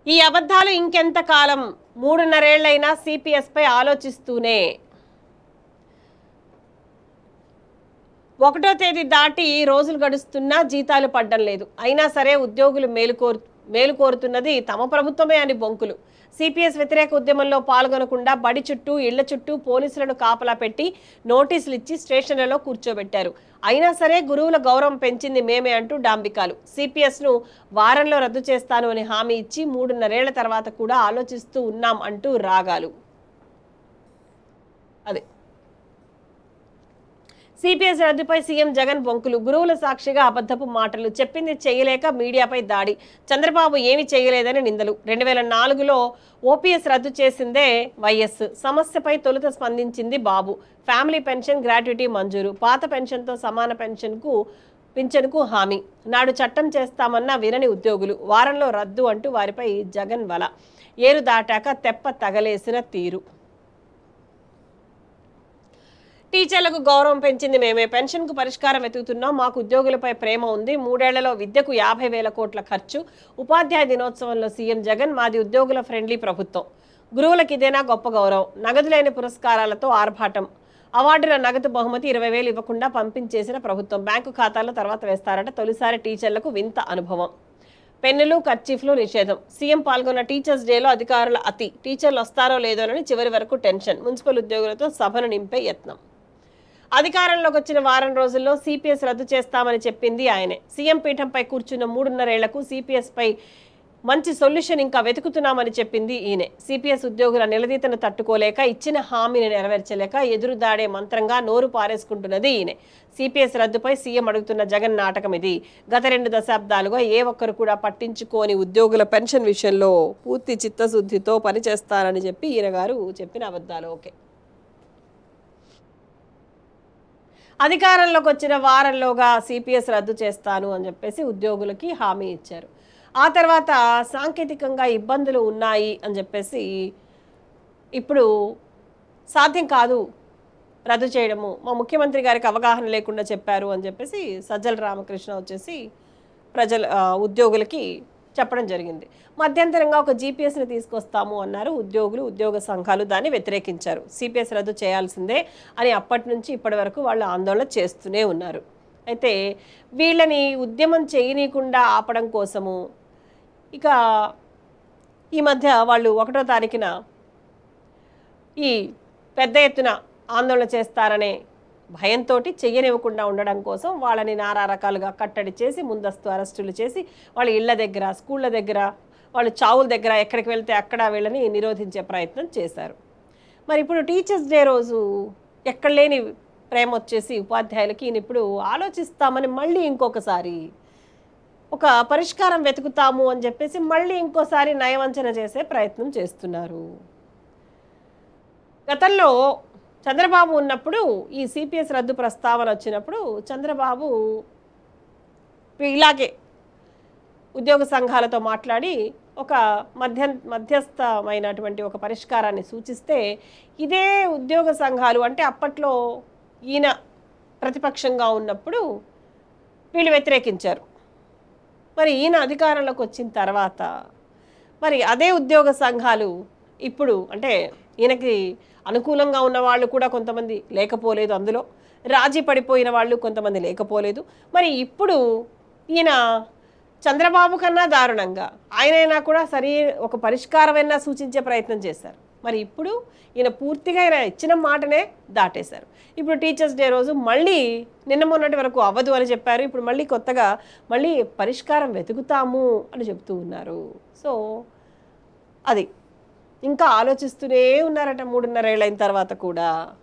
ఈ అబద్ధాలు ఇంకెంత కాలం మూడున్నరేళ్లైనా సిపిఎస్ పై ఆలోచిస్తూనే ఒకటో తేదీ దాటి రోజులు గడుస్తున్నా జీతాలు పడ్డం లేదు అయినా సరే ఉద్యోగులు మేలు కోరు మేలు కోరుతున్నది తమ ప్రభుత్వమే అని బొంకులు సిపిఎస్ వ్యతిరేక ఉద్యమంలో పాల్గొనకుండా బడి చుట్టూ ఇళ్ల చుట్టూ పోలీసులను కాపలా పెట్టి నోటీసులు ఇచ్చి స్టేషన్లలో కూర్చోబెట్టారు అయినా సరే గురువుల గౌరవం పెంచింది మేమే అంటూ డాంబికాలు సిపిఎస్ ను వారంలో రద్దు చేస్తాను అని హామీ ఇచ్చి మూడున్నరేళ్ల తర్వాత కూడా ఆలోచిస్తూ ఉన్నాం అంటూ రాగాలు అదే సిపిఎస్ రద్దుపై సీఎం జగన్ బొంకులు గురువుల సాక్షిగా అబద్ధపు మాటలు చెప్పింది చేయలేక మీడియాపై దాడి చంద్రబాబు ఏమి చేయలేదని నిందలు రెండు వేల నాలుగులో ఓపీఎస్ రద్దు చేసిందే వైఎస్ సమస్యపై తొలుత స్పందించింది బాబు ఫ్యామిలీ పెన్షన్ గ్రాట్యుటీ మంజూరు పాత పెన్షన్తో సమాన పెన్షన్కు పింఛన్కు హామీ నాడు చట్టం చేస్తామన్న వినని ఉద్యోగులు వారంలో రద్దు అంటూ వారిపై జగన్ వల ఏరు దాటాక తెప్ప తగలేసిన తీరు టీచర్లకు గౌరవం పెంచింది మేమే పెన్షన్కు పరిష్కారం వెతుకుతున్నాం మాకు ఉద్యోగులపై ప్రేమ ఉంది మూడేళ్లలో విద్యకు యాభై వేల కోట్ల ఖర్చు ఉపాధ్యాయ దినోత్సవంలో సీఎం జగన్ మాది ఉద్యోగుల ఫ్రెండ్లీ ప్రభుత్వం గురువులకు ఇదేనా గొప్ప గౌరవం నగదు లేని పురస్కారాలతో ఆర్భాటం అవార్డుల నగదు బహుమతి ఇరవై వేలు ఇవ్వకుండా పంపించేసిన ప్రభుత్వం బ్యాంకు ఖాతాలో తర్వాత వేస్తారట తొలిసారి టీచర్లకు వింత అనుభవం పెన్నులు కర్చీఫ్లు నిషేధం సీఎం పాల్గొన్న టీచర్స్ డేలో అధికారుల అతి టీచర్లు వస్తారో లేదోనని చివరి వరకు టెన్షన్ మున్సిపల్ ఉద్యోగులతో సభను నింపే యత్నం అధికారంలోకి వచ్చిన వారం రోజుల్లో సిపిఎస్ రద్దు చేస్తామని చెప్పింది ఆయనే సీఎం పీఠంపై కూర్చున్న మూడున్నరేళ్లకు సిపిఎస్ పై మంచి సొల్యూషన్ ఇంకా వెతుకుతున్నామని చెప్పింది ఈయనే సిపిఎస్ ఉద్యోగుల నిలదీతను తట్టుకోలేక ఇచ్చిన హామీని నెరవేర్చలేక ఎదురుదాడే మంత్రంగా నోరు పారేసుకుంటున్నది ఈయనే సిపిఎస్ రద్దుపై సీఎం అడుగుతున్న జగన్ నాటకం ఇది గత రెండు దశాబ్దాలుగా ఏ ఒక్కరు కూడా పట్టించుకోని ఉద్యోగుల పెన్షన్ విషయంలో పూర్తి చిత్తశుద్ధితో పనిచేస్తానని చెప్పి ఈయన గారు చెప్పిన అబద్ధాలు ఓకే అధికారంలోకి వచ్చిన వారంలోగా సిపిఎస్ రద్దు చేస్తాను అని చెప్పేసి ఉద్యోగులకి హామీ ఇచ్చారు ఆ తర్వాత సాంకేతికంగా ఇబ్బందులు ఉన్నాయి అని చెప్పేసి ఇప్పుడు సాధ్యం కాదు రద్దు చేయడము మా ముఖ్యమంత్రి గారికి అవగాహన లేకుండా చెప్పారు అని చెప్పేసి సజ్జల రామకృష్ణ వచ్చేసి ప్రజల ఆ, ఉద్యోగులకి చెప్పడం జరిగింది మధ్యంతరంగా ఒక జీపీఎస్ని తీసుకొస్తాము అన్నారు ఉద్యోగులు ఉద్యోగ సంఘాలు దాన్ని వ్యతిరేకించారు సిపిఎస్ రద్దు చేయాల్సిందే అని అప్పటి నుంచి ఇప్పటి వరకు వాళ్ళు ఆందోళన చేస్తూనే ఉన్నారు అయితే వీళ్ళని ఉద్యమం చేయనీయకుండా ఆపడం కోసము ఇక ఈ మధ్య వాళ్ళు ఒకటో తారీఖున ఈ పెద్ద ఎత్తున ఆందోళన చేస్తారనే భయంతో చెయ్యనివ్వకుండా ఉండడం కోసం వాళ్ళని నానా రకాలుగా కట్టడి చేసి ముందస్తు అరెస్టులు చేసి వాళ్ళ ఇళ్ళ దగ్గర స్కూళ్ళ దగ్గర వాళ్ళు చావుల దగ్గర ఎక్కడికి వెళ్తే అక్కడ వీళ్ళని నిరోధించే ప్రయత్నం చేశారు మరి ఇప్పుడు టీచర్స్ డే రోజు ఎక్కడ లేని ప్రేమ వచ్చేసి ఉపాధ్యాయులకి ఈయన ఇప్పుడు ఆలోచిస్తామని మళ్ళీ ఇంకొకసారి ఒక పరిష్కారం వెతుకుతాము అని చెప్పేసి మళ్ళీ ఇంకోసారి నయవంచన చేసే ప్రయత్నం చేస్తున్నారు గతంలో చంద్రబాబు ఉన్నప్పుడు ఈ సిపిఎస్ రద్దు ప్రస్తావన వచ్చినప్పుడు చంద్రబాబు ఇలాగే ఉద్యోగ సంఘాలతో మాట్లాడి ఒక మధ్య మధ్యస్థమైనటువంటి ఒక పరిష్కారాన్ని సూచిస్తే ఇదే ఉద్యోగ సంఘాలు అంటే అప్పట్లో ఈయన ప్రతిపక్షంగా ఉన్నప్పుడు వీళ్ళు వ్యతిరేకించారు మరి ఈయన అధికారంలోకి వచ్చిన తర్వాత మరి అదే ఉద్యోగ సంఘాలు ఇప్పుడు అంటే ఈయనకి అనుకూలంగా ఉన్న వాళ్ళు కూడా కొంతమంది లేకపోలేదు అందులో రాజీ పడిపోయిన వాళ్ళు కొంతమంది లేకపోలేదు మరి ఇప్పుడు ఈయన చంద్రబాబు కన్నా దారుణంగా ఆయనైనా కూడా సరి ఒక పరిష్కారమైనా సూచించే ప్రయత్నం చేశారు మరి ఇప్పుడు ఈయన పూర్తిగా ఆయన ఇచ్చిన మాటనే దాటేశారు ఇప్పుడు టీచర్స్ డే రోజు మళ్ళీ నిన్న మొన్నటి వరకు అవ్వదు అని చెప్పారు ఇప్పుడు మళ్ళీ కొత్తగా మళ్ళీ పరిష్కారం వెతుకుతాము అని చెప్తూ ఉన్నారు సో అది ఇంకా ఆలోచిస్తూనే ఉన్నారట మూడున్నరేళ్ళైన తర్వాత కూడా